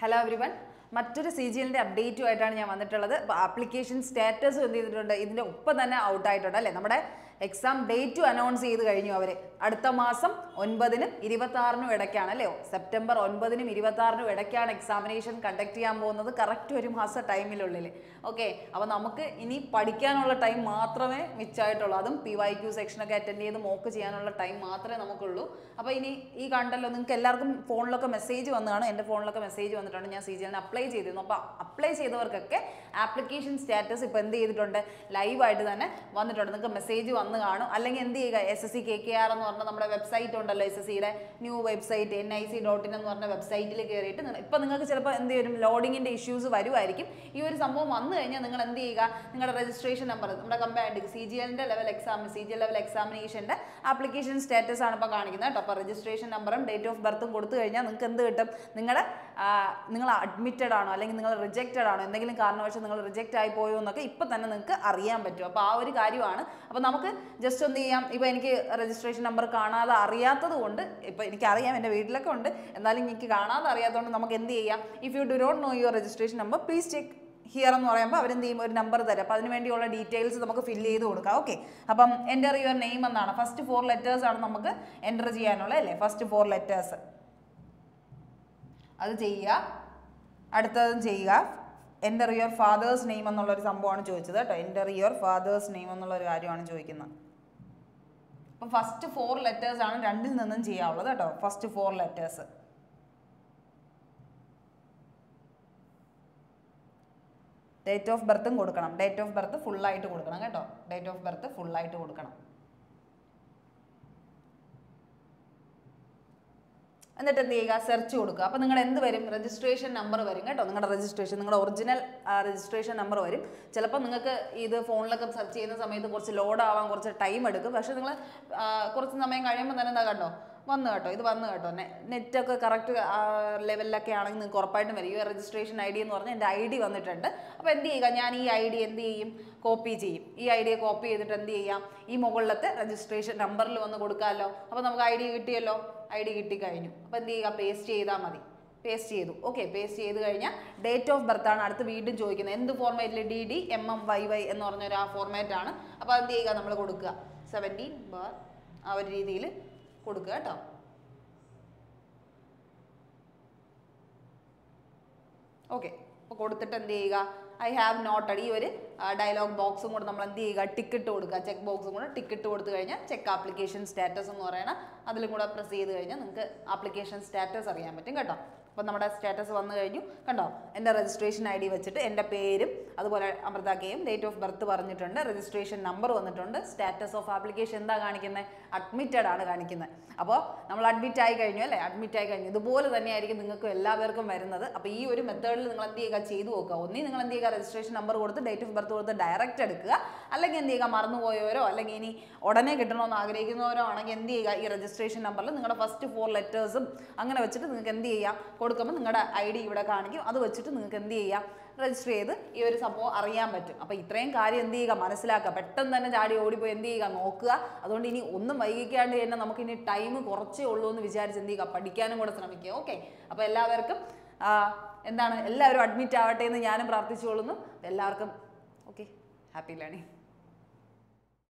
hello everyone മറ്റൊരു C G എല്ലിൻ്റെ അപ്ഡേറ്റുമായിട്ടാണ് ഞാൻ വന്നിട്ടുള്ളത് അപ്പോൾ ആപ്ലിക്കേഷൻ സ്റ്റാറ്റസ് എന്ത് ചെയ്തിട്ടുണ്ട് ഇതിൻ്റെ ഒപ്പം തന്നെ ഔട്ട് ആയിട്ടുണ്ട് അല്ലേ നമ്മുടെ എക്സാം ഡേറ്റും അനൗൺസ് ചെയ്ത് കഴിഞ്ഞു അവർ അടുത്ത മാസം ഒൻപതിനും ഇരുപത്തി ആറിനും ഇടയ്ക്കാണ് അല്ലേ സെപ്റ്റംബർ ഒൻപതിനും ഇരുപത്തി ആറിനും ഇടയ്ക്കാണ് എക്സാമിനേഷൻ കണ്ടക്ട് ചെയ്യാൻ പോകുന്നത് കറക്റ്റ് ഒരു മാസം ടൈമിലുള്ളിൽ ഓക്കെ അപ്പോൾ നമുക്ക് ഇനി പഠിക്കാനുള്ള ടൈം മാത്രമേ മിച്ചമായിട്ടുള്ളൂ അതും പി വൈ ക്യു സെക്ഷനൊക്കെ അറ്റൻഡ് ചെയ്ത് മോക്ക് ചെയ്യാനുള്ള ടൈം മാത്രമേ നമുക്കുള്ളൂ അപ്പോൾ ഇനി ഈ കണ്ടല്ലോ നിങ്ങൾക്ക് എല്ലാവർക്കും ഫോണിലൊക്കെ മെസ്സേജ് വന്നതാണ് എൻ്റെ ഫോണിലൊക്കെ മെസ്സേജ് വന്നിട്ടുണ്ട് ഞാൻ സി ജി എല്ലിന് അപ്ലൈ ചെയ്തിരുന്നു അപ്പോൾ അപ്ലൈ ചെയ്തവർക്കൊക്കെ ആപ്ലിക്കേഷൻ സ്റ്റാറ്റസ് ഇപ്പോൾ എന്ത് ചെയ്തിട്ടുണ്ട് ലൈവായിട്ട് തന്നെ വന്നിട്ടുണ്ട് നിങ്ങൾക്ക് മെസ്സേജ് വന്ന് കാണും അല്ലെങ്കിൽ എന്ത് ചെയ്യുക S S C K K R എന്ന് പറഞ്ഞ നമ്മുടെ വെബ്സൈറ്റ് ഉണ്ടല്ലോ എസ് എസ് സിയുടെ new website N I C dot in എന്ന് പറഞ്ഞ വെബ്സൈറ്റിൽ കയറിയിട്ട് ഇപ്പം നിങ്ങൾക്ക് ചിലപ്പോൾ എന്ത് വരും ലോഡിങ്ങിൻ്റെ ഇഷ്യൂസ് വരുമായിരിക്കും ഈ ഒരു സംഭവം വന്നു കഴിഞ്ഞാൽ നിങ്ങൾ എന്ത് ചെയ്യുക നിങ്ങളുടെ രജിസ്ട്രേഷൻ നമ്പർ നമ്മുടെ കമ്പാൻഡ് സി ജി എല്ലിൻ്റെ level exam C G L level എക്സാമിനേഷൻ്റെ ആപ്ലിക്കേഷൻ സ്റ്റാറ്റസ് ആണ് ഇപ്പോൾ കാണിക്കുന്നത് കേട്ടോ അപ്പോൾ രജിസ്ട്രേഷൻ നമ്പറും ഡേറ്റ് ഓഫ് ബർത്തും കൊടുത്തു കഴിഞ്ഞാൽ നിങ്ങൾക്ക് എന്ത് കിട്ടും നിങ്ങളുടെ നിങ്ങൾ അഡ്മിറ്റഡ് ആണോ അല്ലെങ്കിൽ നിങ്ങൾ റിജക്റ്റഡ് ആണോ എന്തെങ്കിലും കാരണവശാൽ നിങ്ങൾ റിജക്റ്റ് ആയി പോയോ എന്നൊക്കെ ഇപ്പം തന്നെ നിങ്ങൾക്ക് അറിയാൻ പറ്റും അപ്പോൾ ആ ഒരു കാര്യമാണ് അപ്പോൾ നമുക്ക് ജസ്റ്റ് ഒന്ന് ചെയ്യാം ഇപ്പോൾ എനിക്ക് രജിസ്ട്രേഷൻ നമ്പർ കാണാതെ അറിയാത്തത് കൊണ്ട് ഇപ്പോൾ എനിക്കറിയാം എൻ്റെ വീട്ടിലൊക്കെ ഉണ്ട് എന്നാലും എനിക്ക് കാണാതെ അറിയാത്തതുകൊണ്ട് നമുക്ക് എന്ത് ചെയ്യാം if you do not know your registration number please check here എന്ന് പറയുമ്പോൾ അവരെന്ത് ചെയ്യും ഒരു നമ്പർ തരും അപ്പോൾ അതിന് വേണ്ടിയുള്ള ഡീറ്റെയിൽസ് നമുക്ക് ഫില്ല് ചെയ്ത് കൊടുക്കാം ഓക്കെ അപ്പം എൻ്റർ യുവർ നെയിം എന്നാണ് ഫസ്റ്റ് ഫോർ ലെറ്റേഴ്സ് ആണ് നമുക്ക് എൻ്റർ ചെയ്യാനുള്ളത് അല്ലേ ഫസ്റ്റ് ഫോർ ലെറ്റേഴ്സ് അത് ചെയ്യുക അടുത്തതും ചെയ്യുക എൻ്റർ യുവർ ഫാദേഴ്സ് നെയിം എന്നുള്ളൊരു സംഭവമാണ് ചോദിച്ചത് കേട്ടോ എൻ്റർ യുവർ ഫാദേഴ്സ് നെയിം എന്നുള്ളൊരു കാര്യമാണ് ചോദിക്കുന്നത് അപ്പം ഫസ്റ്റ് ഫോർ ലെറ്റേഴ്സ് ആണ് രണ്ടിൽ നിന്നും ചെയ്യാവുള്ളത് കേട്ടോ first four letters date of ബർത്തും കൊടുക്കണം ഡേറ്റ് ഓഫ് ബർത്ത് ഫുള്ളായിട്ട് കൊടുക്കണം കേട്ടോ ഡേറ്റ് ഓഫ് ബർത്ത് ഫുള്ളായിട്ട് കൊടുക്കണം എന്നിട്ട് എന്ത് ചെയ്യുക സെർച്ച് കൊടുക്കുക അപ്പോൾ നിങ്ങൾ എന്ത് വരും രജിസ്ട്രേഷൻ നമ്പർ വരും കേട്ടോ നിങ്ങളുടെ രജിസ്ട്രേഷൻ നിങ്ങളുടെ ഒറിജിനൽ രജിസ്ട്രേഷൻ നമ്പർ വരും ചിലപ്പോൾ നിങ്ങൾക്ക് ഇത് ഫോണിലൊക്കെ സെർച്ച് ചെയ്യുന്ന സമയത്ത് കുറച്ച് ലോഡ് ആവാൻ കുറച്ച് ടൈം എടുക്കും പക്ഷേ നിങ്ങൾ കുറച്ച് സമയം കഴിയുമ്പോൾ തന്നെ എന്താ കണ്ടോ വന്നു കേട്ടോ ഇത് വന്നു കേട്ടോ നെറ്റൊക്കെ കറക്റ്റ് ലെവലിലൊക്കെ ആണെങ്കിൽ നിങ്ങൾക്ക് ഉറപ്പായിട്ടും വരും ഈ രജിസ്ട്രേഷൻ ഐ ഡി എന്ന് പറഞ്ഞാൽ എൻ്റെ ഐ ഡി വന്നിട്ടുണ്ട് അപ്പോൾ എന്ത് ചെയ്യുക ഞാൻ ഈ ഐ ഡി എന്ത് ചെയ്യും കോപ്പി ചെയ്യും ഈ ഐ ഡിയെ കോപ്പി ചെയ്തിട്ട് എന്ത് ചെയ്യാം ഈ മുകളിലത്തെ രജിസ്ട്രേഷൻ നമ്പറിൽ വന്ന് കൊടുക്കാമല്ലോ അപ്പോൾ നമുക്ക് ഐ ഡി കിട്ടിയല്ലോ ഐ ഡി കിട്ടിക്കഴിഞ്ഞു അപ്പോൾ എന്ത് ചെയ്യുക പേസ്റ്റ് ചെയ്താൽ മതി പേസ്റ്റ് ചെയ്തു ഓക്കെ പേസ്റ്റ് ചെയ്ത് കഴിഞ്ഞാൽ ഡേറ്റ് ഓഫ് ബർത്ത് ആണ് അടുത്ത് വീണ്ടും ചോദിക്കുന്നത് എന്ത് ഫോർമാറ്റിൽ D D M M Y Y എന്ന് പറഞ്ഞൊരു ആ ഫോർമാറ്റ് ആണ് അപ്പോൾ എന്ത് ചെയ്യുക നമ്മൾ കൊടുക്കുക സെവൻറ്റീൻ ബാർ ആ ഒരു രീതിയിൽ കൊടുക്കുക കേട്ടോ ഓക്കെ അപ്പോൾ കൊടുത്തിട്ട് എന്ത് ചെയ്യുക ഐ ഹാവ് നോട്ടഡ് ഈ ഒരു ഡയലോഗ് ബോക്സും കൂടെ നമ്മൾ എന്ത് ചെയ്യുക ടിക്കറ്റ് കൊടുക്കുക ചെക്ക് ബോക്സും കൂടെ ടിക്കറ്റ് കൊടുത്തു കഴിഞ്ഞാൽ ചെക്ക് ആപ്ലിക്കേഷൻ സ്റ്റാറ്റസ് എന്ന് പറയുന്ന അതിലും കൂടെ പ്രസ് ചെയ്ത് കഴിഞ്ഞാൽ നിങ്ങൾക്ക് ആപ്ലിക്കേഷൻ സ്റ്റാറ്റസ് അറിയാൻ പറ്റും കേട്ടോ അപ്പോൾ നമ്മുടെ സ്റ്റാറ്റസ് വന്നു കഴിഞ്ഞു കണ്ടോ എൻ്റെ രജിസ്ട്രേഷൻ ഐ ഡി വെച്ചിട്ട് എൻ്റെ പേരും അതുപോലെ അമൃതാക്കയും ഡേറ്റ് ഓഫ് ബർത്ത് പറഞ്ഞിട്ടുണ്ട് രജിസ്ട്രേഷൻ നമ്പർ വന്നിട്ടുണ്ട് സ്റ്റാറ്റസ് ഓഫ് ആപ്ലിക്കേഷൻ എന്താ കാണിക്കുന്നത് അഡ്മിറ്റഡ് ആണ് കാണിക്കുന്നത് അപ്പോൾ നമ്മൾ അഡ്മിറ്റ് ആയി കഴിഞ്ഞു അല്ലേ അഡ്മിറ്റ് ആയി കഴിഞ്ഞു ഇതുപോലെ തന്നെയായിരിക്കും നിങ്ങൾക്ക് എല്ലാവർക്കും വരുന്നത് അപ്പോൾ ഈ ഒരു മെത്തേഡിൽ നിങ്ങൾ എന്ത് ചെയ്യുക ചെയ്തു നോക്കുക ഒന്നി നിങ്ങൾ എന്ത് ചെയ്യുക രജിസ്ട്രേഷൻ നമ്പർ കൊടുത്ത് ഡേറ്റ് ഓഫ് ബർത്ത് കൊടുത്ത് ഡയറക്റ്റ് എടുക്കുക അല്ലെങ്കിൽ എന്ത് ചെയ്യുക മറന്നുപോയവരോ അല്ലെങ്കിൽ ഇനി ഉടനെ കിട്ടണമെന്ന് ആഗ്രഹിക്കുന്നവരോ ആണെങ്കിൽ എന്ത് ചെയ്യുക ഈ രജിസ്ട്രേഷൻ നമ്പറിൽ നിങ്ങളുടെ ഫസ്റ്റ് ഫോർ ലെറ്റേഴ്സും അങ്ങനെ വെച്ചിട്ട് നിങ്ങൾക്ക് എന്ത് ചെയ്യാം കൊടുക്കുമ്പോൾ നിങ്ങളുടെ ഐ ഡി ഇവിടെ കാണിക്കും അത് വെച്ചിട്ട് നിങ്ങൾക്ക് എന്ത് ചെയ്യാം രജിസ്റ്റർ ചെയ്ത് ഈ ഒരു സംഭവം അറിയാൻ പറ്റും അപ്പോൾ ഇത്രയും കാര്യം എന്ത് ചെയ്യുക മനസ്സിലാക്കുക പെട്ടെന്ന് തന്നെ ചാടി ഓടിപ്പോയി എന്ത് ചെയ്യുക നോക്കുക അതുകൊണ്ട് ഇനി ഒന്നും വൈകിക്കാണ്ട് തന്നെ നമുക്ക് ഇനി ടൈം കുറച്ചേ ഉള്ളൂ എന്ന് വിചാരിച്ച് എന്ത് ചെയ്യുക പഠിക്കാനും കൂടെ ശ്രമിക്കുക ഓക്കെ അപ്പോൾ എല്ലാവർക്കും ആ, എന്താണ് എല്ലാവരും അഡ്മിറ്റ് ആവട്ടെ എന്ന് ഞാനും പ്രാർത്ഥിച്ചുകൊള്ളുന്നു എല്ലാവർക്കും ഓക്കെ ഹാപ്പി ലേണിംഗ്